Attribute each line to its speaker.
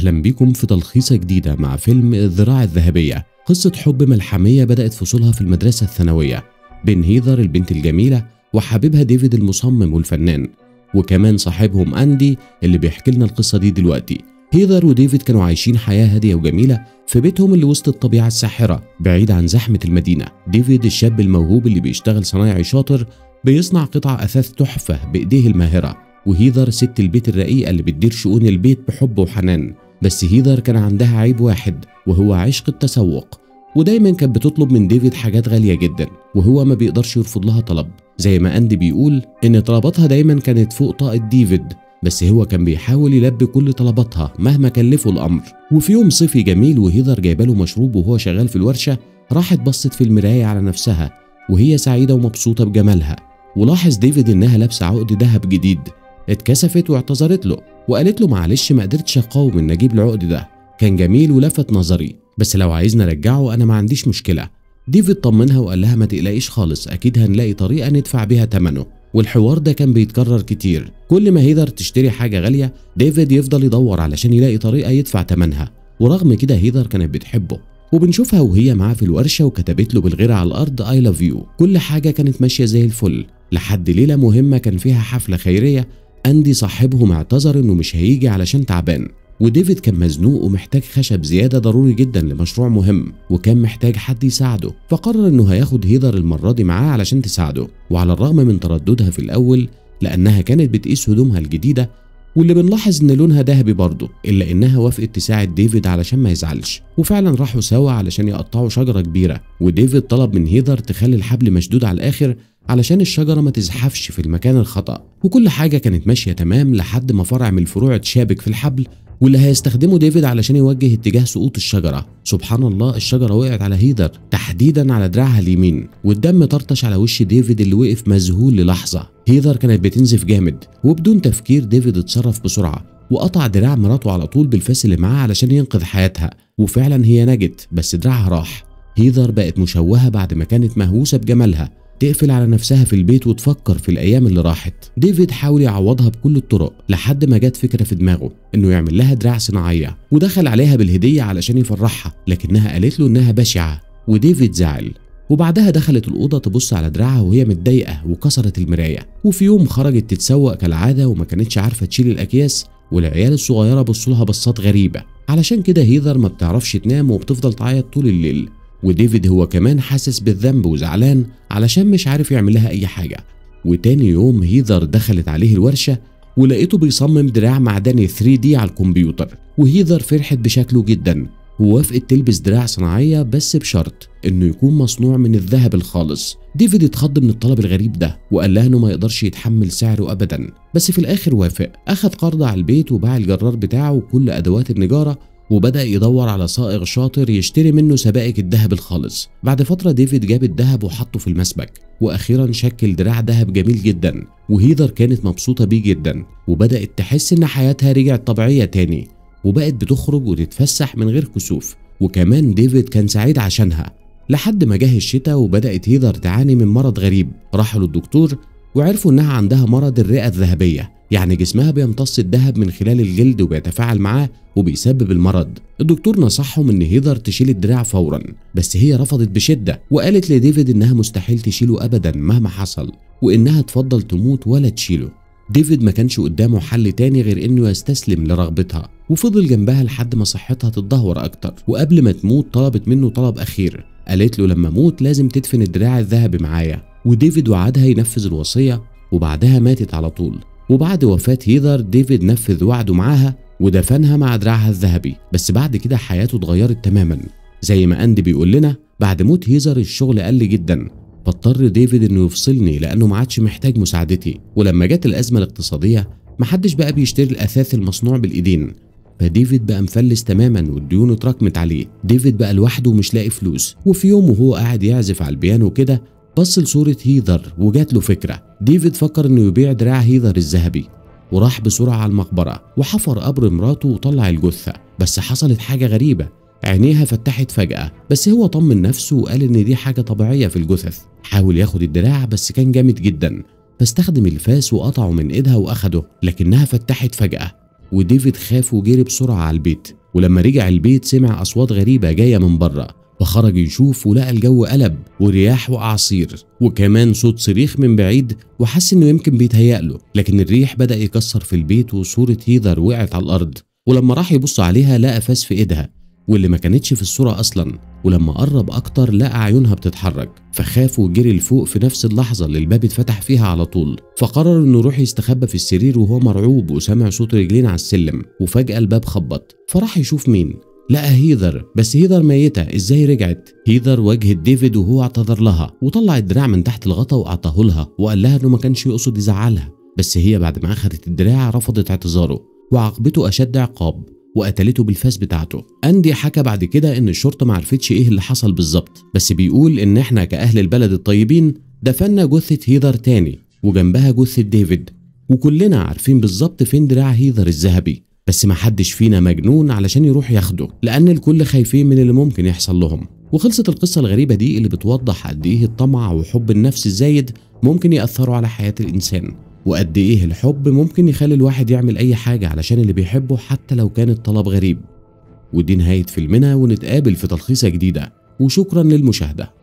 Speaker 1: أهلا بكم في تلخيصة جديدة مع فيلم الذراع الذهبية قصة حب ملحمية بدأت فصولها في المدرسة الثانوية بين هيذر البنت الجميلة وحبيبها ديفيد المصمم والفنان وكمان صاحبهم أندي اللي بيحكي لنا القصة دي دلوقتي هيذر وديفيد كانوا عايشين حياة هادية وجميلة في بيتهم اللي وسط الطبيعة الساحرة بعيد عن زحمة المدينة ديفيد الشاب الموهوب اللي بيشتغل صنايعي شاطر بيصنع قطع أثاث تحفة بإيديه الماهرة وهيذر ست البيت الرقيقة اللي بتدير شؤون البيت بحب وحنان بس هيذر كان عندها عيب واحد وهو عشق التسوق ودايما كانت بتطلب من ديفيد حاجات غالية جدا وهو ما بيقدرش يرفض لها طلب زي ما أندي بيقول إن طلباتها دايما كانت فوق طاقة ديفيد بس هو كان بيحاول يلبي كل طلباتها مهما كلفه الأمر وفي يوم صيفي جميل وهيذر جايبه له مشروب وهو شغال في الورشة راحت بصت في المراية على نفسها وهي سعيدة ومبسوطة بجمالها ولاحظ ديفيد إنها لابسة عقد ذهب جديد اتكسفت واعتذرت له وقالت له معلش ما قدرتش اقاوم ان اجيب العقد ده كان جميل ولفت نظري بس لو عايزني ارجعه انا ما عنديش مشكله ديفيد طمنها وقال لها ما تقلقيش خالص اكيد هنلاقي طريقه ندفع بيها ثمنه والحوار ده كان بيتكرر كتير كل ما هيدر تشتري حاجه غاليه ديفيد يفضل يدور علشان يلاقي طريقه يدفع ثمنها ورغم كده هيدر كانت بتحبه وبنشوفها وهي معاه في الورشه وكتبت له بالغير على الارض اي لاف يو كل حاجه كانت ماشيه زي الفل لحد ليله مهمه كان فيها حفله خيريه أندي صاحبهم اعتذر إنه مش هيجي علشان تعبان وديفيد كان مزنوق ومحتاج خشب زيادة ضروري جدا لمشروع مهم وكان محتاج حد يساعده فقرر إنه هياخد هيدر المرة دي معاه علشان تساعده وعلى الرغم من ترددها في الأول لأنها كانت بتقيس هدومها الجديدة واللي بنلاحظ ان لونها ذهبي برضه الا انها وافقت تساعد ديفيد علشان ما يزعلش وفعلا راحوا سوا علشان يقطعوا شجره كبيره وديفيد طلب من هيدر تخلي الحبل مشدود على الاخر علشان الشجرة ما تزحفش في المكان الخطأ وكل حاجة كانت ماشية تمام لحد ما فرع من الفروع اتشابك في الحبل واللي هيستخدمه ديفيد علشان يوجه اتجاه سقوط الشجرة سبحان الله الشجرة وقعت على هيدر تحديدا على دراعها اليمين والدم طرطش على وش ديفيد اللي وقف مذهول للحظة هيدر كانت بتنزف جامد وبدون تفكير ديفيد اتصرف بسرعة وقطع دراع مراته على طول بالفاس اللي معاه علشان ينقذ حياتها وفعلا هي نجت بس دراعها راح هيدر بقت مشوهة بعد ما كانت مهووسة بجمالها تقفل على نفسها في البيت وتفكر في الايام اللي راحت ديفيد حاول يعوضها بكل الطرق لحد ما جت فكره في دماغه انه يعمل لها دراع صناعيه ودخل عليها بالهديه علشان يفرحها لكنها قالت له انها بشعه وديفيد زعل وبعدها دخلت الأوضة تبص على دراعها وهي متضايقة وكسرت المراية وفي يوم خرجت تتسوق كالعادة وما كانتش عارفة تشيل الأكياس والعيال الصغيرة بصوا لها بصات غريبة علشان كده هيذر ما بتعرفش تنام وبتفضل تعيط طول الليل وديفيد هو كمان حاسس بالذنب وزعلان علشان مش عارف يعمل لها أي حاجة وتاني يوم هيذر دخلت عليه الورشة ولقيته بيصمم دراع معدني 3 دي على الكمبيوتر وهيذر فرحت بشكله جدا ووافقت تلبس دراع صناعية بس بشرط انه يكون مصنوع من الذهب الخالص ديفيد اتخض من الطلب الغريب ده وقال لها انه ما يقدرش يتحمل سعره ابدا بس في الاخر وافق اخد قرض على البيت وباع الجرار بتاعه وكل ادوات النجارة وبدأ يدور على صائغ شاطر يشتري منه سبائك الذهب الخالص بعد فترة ديفيد جاب الذهب وحطه في المسبك وأخيرا شكل دراع ذهب جميل جدا وهيدر كانت مبسوطة بيه جدا وبدأت تحس إن حياتها رجعت طبيعية تاني وبقت بتخرج وتتفسح من غير كسوف وكمان ديفيد كان سعيد عشانها لحد ما جه الشتاء وبدأت هيدر تعاني من مرض غريب راحوا للدكتور وعرفوا إنها عندها مرض الرئة الذهبية يعني جسمها بيمتص الذهب من خلال الجلد وبيتفاعل معاه وبيسبب المرض الدكتور نصحهم ان هيدر تشيل الدراع فورا بس هي رفضت بشده وقالت لديفيد انها مستحيل تشيله ابدا مهما حصل وانها تفضل تموت ولا تشيله ديفيد ما كانش قدامه حل تاني غير انه يستسلم لرغبتها وفضل جنبها لحد ما صحتها تتدهور اكتر وقبل ما تموت طلبت منه طلب اخير قالت له لما اموت لازم تدفن الدراع الذهبي معايا وديفيد وعدها ينفذ الوصيه وبعدها ماتت على طول وبعد وفاة هيدر ديفيد نفذ وعده معاها ودفنها مع دراعها الذهبي بس بعد كده حياته اتغيرت تماما زي ما أندي بيقول لنا بعد موت هيزر الشغل قل جدا فاضطر ديفيد انه يفصلني لانه ما عادش محتاج مساعدتي ولما جت الازمه الاقتصاديه محدش بقى بيشتري الاثاث المصنوع بالايدين فديفيد بقى مفلس تماما والديون اتراكمت عليه ديفيد بقى لوحده ومش لاقي فلوس وفي يوم وهو قاعد يعزف على البيانو كده بص لصورة هيذر وجات له فكرة ديفيد فكر انه يبيع دراع هيذر الذهبي وراح بسرعة على المقبرة وحفر قبر مراته وطلع الجثة بس حصلت حاجة غريبة عينيها فتحت فجأة بس هو طمن نفسه وقال إن دي حاجة طبيعية في الجثث حاول ياخد الدراع بس كان جامد جدا فاستخدم الفاس وقطعه من ايدها واخده لكنها فتحت فجأة وديفيد خاف وجري بسرعة على البيت ولما رجع البيت سمع أصوات غريبة جاية من بره فخرج يشوف ولقى الجو قلب ورياح وأعاصير وكمان صوت صريخ من بعيد وحس إنه يمكن بيتهيأله لكن الريح بدأ يكسر في البيت وصورة هيدر وقعت على الأرض ولما راح يبص عليها لقى فاس في إيدها واللي ما كانتش في الصورة أصلا ولما قرب أكتر لقى عيونها بتتحرك فخاف وجري لفوق في نفس اللحظة اللي الباب اتفتح فيها على طول فقرر إنه يروح يستخبى في السرير وهو مرعوب وسامع صوت رجلين على السلم وفجأة الباب خبط فراح يشوف مين لقى هيدر بس هيدر ميتة ازاي رجعت هيدر واجهت ديفيد وهو اعتذر لها وطلع الدراع من تحت الغطا واعطاه لها وقال لها انه ما كانش يقصد يزعلها بس هي بعد ما اخذت الدراع رفضت اعتذاره وعاقبته اشد عقاب وقتلته بالفاس بتاعته اندي حكى بعد كده ان الشرطه ما عرفتش ايه اللي حصل بالظبط بس بيقول ان احنا كاهل البلد الطيبين دفنا جثه هيدر تاني وجنبها جثه ديفيد وكلنا عارفين بالظبط فين دراع هيدر الذهبي بس ما حدش فينا مجنون علشان يروح ياخده لان الكل خايفين من اللي ممكن يحصل لهم وخلصت القصة الغريبة دي اللي بتوضح قد ايه الطمع وحب النفس الزايد ممكن يأثروا على حياة الإنسان وقد ايه الحب ممكن يخلي الواحد يعمل أي حاجة علشان اللي بيحبه حتى لو كان الطلب غريب ودي نهاية فيلمنا ونتقابل في تلخيصة جديدة وشكرا للمشاهدة